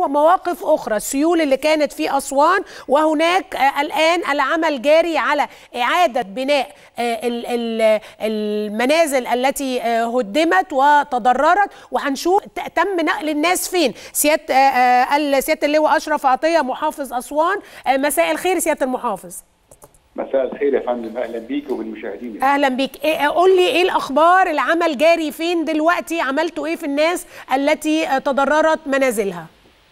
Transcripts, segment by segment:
ومواقف اخرى السيول اللي كانت في اسوان وهناك آه، الان العمل جاري على اعاده بناء آه، ال- ال- المنازل التي آه، هدمت وتضررت وهنشوف ت- تم نقل الناس فين سياده آه، آه، سياده اللواء اشرف عطيه محافظ اسوان آه، مساء الخير سياده المحافظ مساء الخير يا فندم اهلا بيك وبالمشاهدين اهلا بيك إيه قول لي ايه الاخبار العمل جاري فين دلوقتي عملتوا ايه في الناس التي آه، تضررت منازلها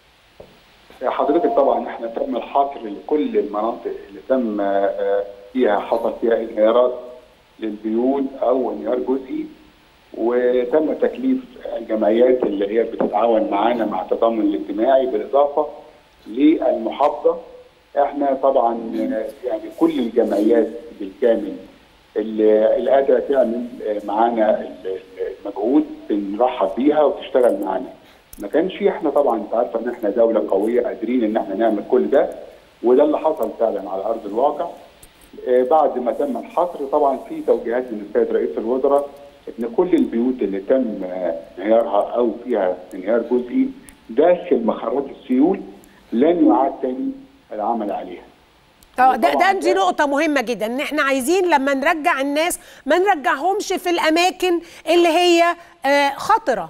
حضرتك طبعا احنا تم الحصر لكل المناطق اللي تم آه، فيها حصل فيها انهيارات للبيوت او انهيار جزئي وتم تكليف الجمعيات اللي هي بتتعاون معانا مع التضامن الاجتماعي بالاضافه للمحافظه احنا طبعا آه، يعني كل الجمعيات بالكامل اللي اللي قادره تعمل آه، معانا ال- المجهود بنرحب بيها وتشتغل معانا. ما كانش احنا طبعا انت عارفه ان احنا دوله قويه قادرين ان احنا نعمل كل ده وده اللي حصل فعلا على ارض الواقع. آه، بعد ما تم الحصر طبعا في توجيهات من السيد رئيس الوزراء ان كل البيوت اللي تم آه، انهيارها او فيها انهيار جزئي داخل مخرات السيول لن يعاد تاني العمل عليها. اه ده ده طبعاً دي ده- نقطة مهمة جدا ان احنا عايزين لما نرجع الناس ما نرجعهمش في الاماكن اللي هي آه، خطرة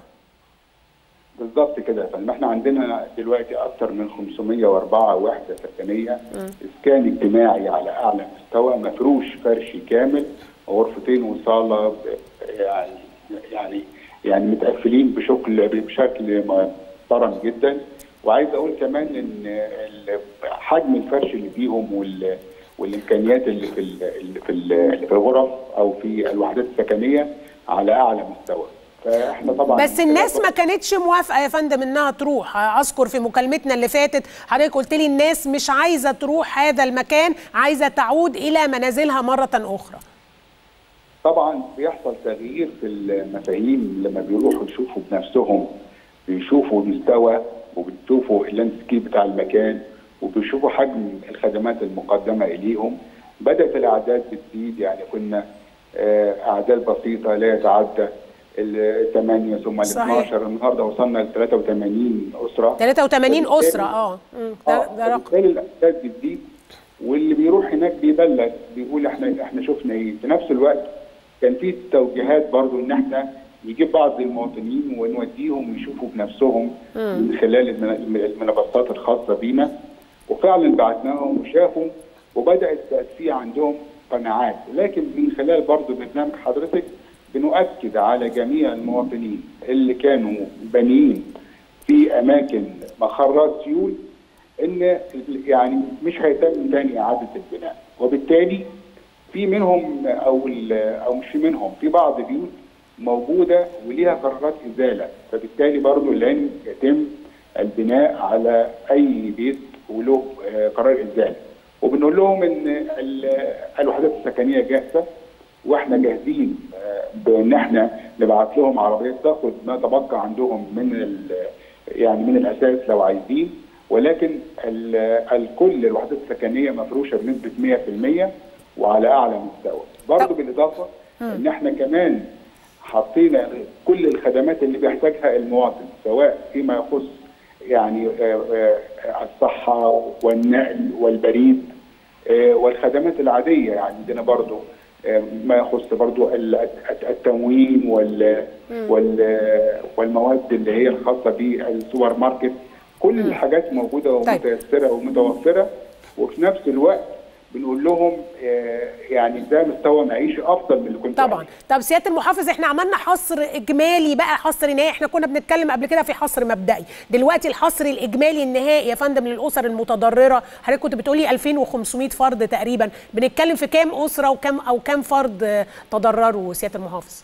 بالظبط كده يا فندم احنا عندنا دلوقتي اكثر من 504 وحده سكنيه اسكان اجتماعي على اعلى مستوى مفروش فرشي كامل غرفتين وصاله ب- يعني يعني يعني متقفلين بشكل بشكل محترم جدا وعايز اقول كمان ان ال- حجم الفرش اللي فيهم وال والامكانيات اللي في ال- اللي في ال- اللي في الغرف او في الوحدات السكنيه على اعلى مستوى فاحنا طبعا بس الناس ما كانتش موافقة يا فندم انها تروح آه، اذكر في مكالمتنا اللي فاتت حضرتك قلت لي الناس مش عايزة تروح هذا المكان عايزة تعود الى منازلها مرة اخرى طبعا بيحصل تغيير في المفاهيم لما بيروحوا يشوفوا بنفسهم بيشوفوا المستوى وبيشوفوا اللاندسكيب بتاع المكان وبيشوفوا حجم الخدمات المقدمه اليهم بدات الاعداد بتزيد يعني كنا آه، اعداد بسيطه لا يتعدى ال 8 ثم ال صحيح. 12 النهارده وصلنا ل 83 اسره 83 وبالتالي- اسرة اه مم، ده, ده رقم بالتالي الاحداث بتزيد واللي بيروح هناك بيبلغ بيقول احنا احنا شفنا ايه في نفس الوقت كان في توجيهات برضو ان احنا نجيب بعض المواطنين ونوديهم يشوفوا بنفسهم من خلال المن- المنصات الخاصه بينا وفعلا بعتناهم وشافوا وبدات بقت في عندهم قناعات لكن من خلال برضو برنامج حضرتك بنؤكد على جميع المواطنين اللي كانوا بانيين في اماكن مخرات سيول ان يعني مش هيتم تاني اعاده البناء وبالتالي في منهم او ال- او مش في منهم في بعض بيوت موجوده وليها قرارات ازاله فبالتالي برضو لن يتم البناء على اي بيت وله آه، قرار ازاله وبنقول لهم ان ال- الوحدات السكنيه جاهزه واحنا جاهزين آه، بان احنا نبعت لهم عربيات تاخد ما تبقى عندهم من ال- يعني من الاساس لو عايزين ولكن ال- الكل الوحدات السكنيه مفروشه بنسبه 100% وعلى اعلى مستوى برضه طب- بالاضافه ان احنا كمان حطينا كل الخدمات اللي بيحتاجها المواطن سواء فيما يخص يعني آه، آه، الصحه والنقل والبريد آه، والخدمات العاديه يعني عندنا برضو آه، ما يخص برضو ال- الت- التموين وال وال- والمواد اللي هي الخاصه بالسوبر ماركت كل الحاجات موجوده ومتيسره ومتوفره وفي نفس الوقت بنقول لهم آه، يعني ده مستوى معيشي افضل من اللي كنت طبعا طب سياده المحافظ احنا عملنا حصر اجمالي بقى حصر نهائي احنا كنا بنتكلم قبل كده في حصر مبدئي دلوقتي الحصر الاجمالي النهائي يا فندم للاسر المتضرره حضرتك كنت بتقولي 2500 فرد تقريبا بنتكلم في كام اسره وكم او كام فرد آه، تضرروا سياده المحافظ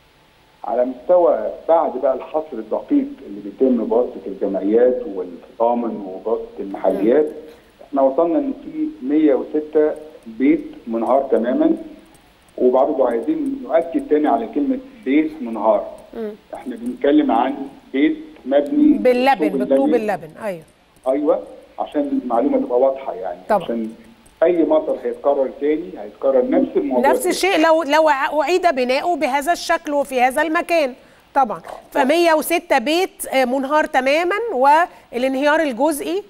على مستوى بعد بقى الحصر الدقيق اللي بيتم بواسطه الجمعيات والتضامن وبواسطه المحليات احنا وصلنا ان في 106 بيت منهار تماما وبرضه عايزين نؤكد تاني على كلمه بيت منهار احنا بنتكلم عن بيت مبني باللبن بالطوب بالطوب اللبن. اللبن ايوه ايوه عشان المعلومه تبقى واضحه يعني طبعا. عشان اي مطر هيتكرر تاني هيتكرر نفس الموضوع نفس الشيء لو لو اعيد بناؤه بهذا الشكل وفي هذا المكان طبعا ف 106 بيت آه، منهار تماما والانهيار الجزئي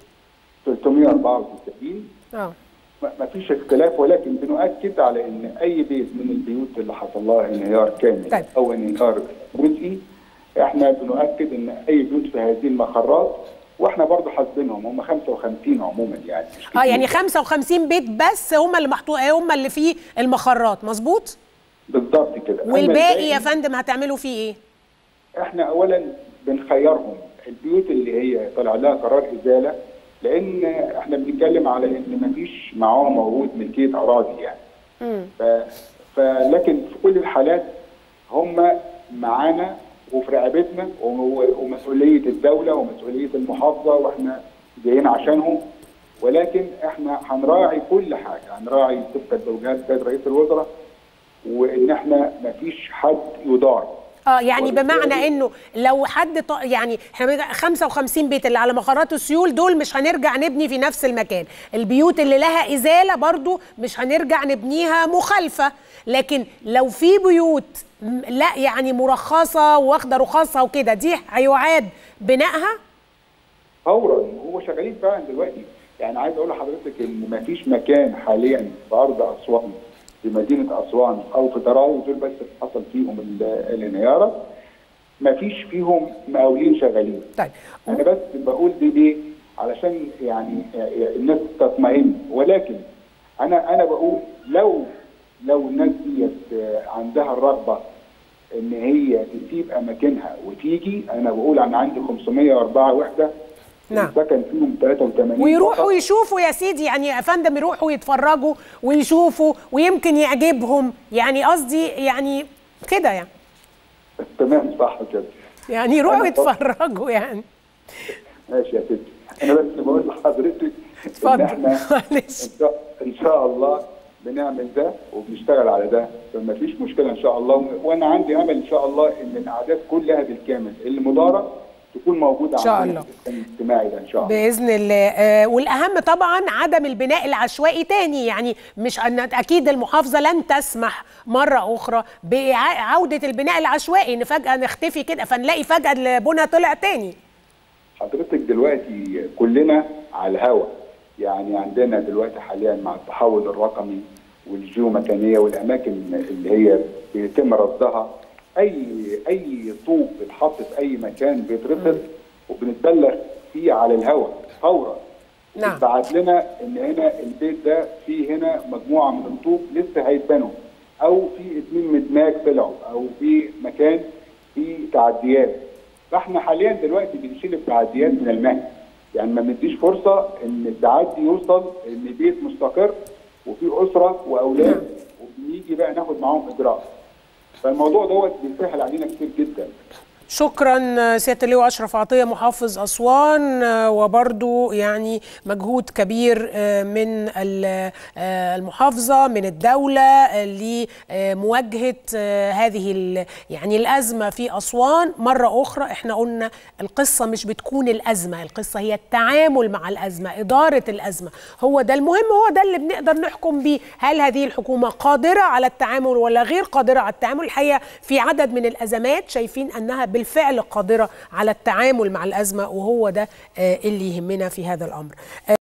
364 اه ما فيش اختلاف ولكن بنؤكد على ان اي بيت من البيوت اللي حصل لها انهيار كامل طيب. او انهيار جزئي احنا بنؤكد ان اي بيوت في هذه المخرات واحنا برضه حاسبينهم هم 55 عموما يعني مش اه كتير. يعني 55 بيت بس هم اللي محطوط هم اللي فيه المخرات مظبوط بالظبط كده أما والباقي يا الباقي، فندم هتعملوا فيه ايه احنا اولا بنخيرهم البيوت اللي هي طلع لها قرار ازاله لان احنا بنتكلم على ان مفيش معاهم موجود ملكيه اراضي يعني مم. ف... فلكن في كل الحالات هم معانا وفي رقبتنا و- ومسؤوليه الدوله ومسؤوليه المحافظه واحنا جايين عشانهم ولكن احنا هنراعي كل حاجه هنراعي طبق توجيهات السيد رئيس الوزراء وان احنا مفيش حد يدار اه يعني وبالتالي- بمعنى انه لو حد ط... يعني احنا بنقول 55 بيت اللي على مخرات السيول دول مش هنرجع نبني في نفس المكان البيوت اللي لها ازاله برضو مش هنرجع نبنيها مخالفه لكن لو في بيوت م- لا يعني مرخصه واخده رخصها وكده دي هيعاد بنائها فورا هو شغالين فعلا دلوقتي يعني عايز اقول لحضرتك ان مفيش مكان حاليا في ارض اسوان في مدينه اسوان او في ضراوي دول بس اللي حصل فيهم ال- الانهيار مفيش فيهم مقاولين شغالين طيب انا بس بقول دي ليه علشان يعني الناس تطمئن ولكن انا انا بقول لو لو الناس ديت عندها الرغبه ان هي تسيب اماكنها وتيجي انا بقول انا عندي 504 وحده نعم. سكن فيهم 83 ويروحوا فقط. يشوفوا يا سيدي يعني يا فندم يروحوا يتفرجوا ويشوفوا ويمكن يعجبهم يعني قصدي يعني كده يعني تمام صح كده يعني يروحوا أنا طب- يتفرجوا يعني ماشي يا ستي انا بس بقول لحضرتك ان اتفضل. احنا معلش. إن شاء- ان شاء الله بنعمل ده وبنشتغل على ده فما فيش مشكله ان شاء الله وانا عندي امل ان شاء الله ان الاعداد كلها بالكامل اللي مداره تكون موجوده إن شاء عندنا الله. في السكن الاجتماعي ده ان شاء الله باذن الله آه والاهم طبعا عدم البناء العشوائي تاني يعني مش ان اكيد المحافظه لن تسمح مره اخرى بعوده البناء العشوائي ان فجاه نختفي كده فنلاقي فجاه البنى طلع تاني حضرتك دلوقتي كلنا على الهوا يعني عندنا دلوقتي حاليا مع التحول الرقمي والجيومكانيه والاماكن اللي هي بيتم رصدها اي اي طوب بيتحط في اي مكان بيترصد وبنتبلغ فيه على الهوا فورا نعم. بعت لنا ان هنا البيت ده فيه هنا مجموعه من الطوب لسه هيتبنوا او في اتنين مدماج طلعوا او في مكان فيه تعديات فاحنا حاليا دلوقتي بنشيل التعديات من المهد يعني ما بنديش فرصه ان التعدي يوصل ان بيت مستقر وفي اسره واولاد وبنيجي بقى ناخد معاهم اجراء فالموضوع دوت بيسهل علينا كتير جدا شكرا سياده اللواء اشرف عطيه محافظ اسوان وبرضو يعني مجهود كبير من المحافظه من الدوله لمواجهه هذه يعني الازمه في اسوان مره اخرى احنا قلنا القصه مش بتكون الازمه القصه هي التعامل مع الازمه اداره الازمه هو ده المهم هو ده اللي بنقدر نحكم بيه هل هذه الحكومه قادره على التعامل ولا غير قادره على التعامل الحقيقه في عدد من الازمات شايفين انها بالفعل قادره على التعامل مع الازمه وهو ده اللي يهمنا في هذا الامر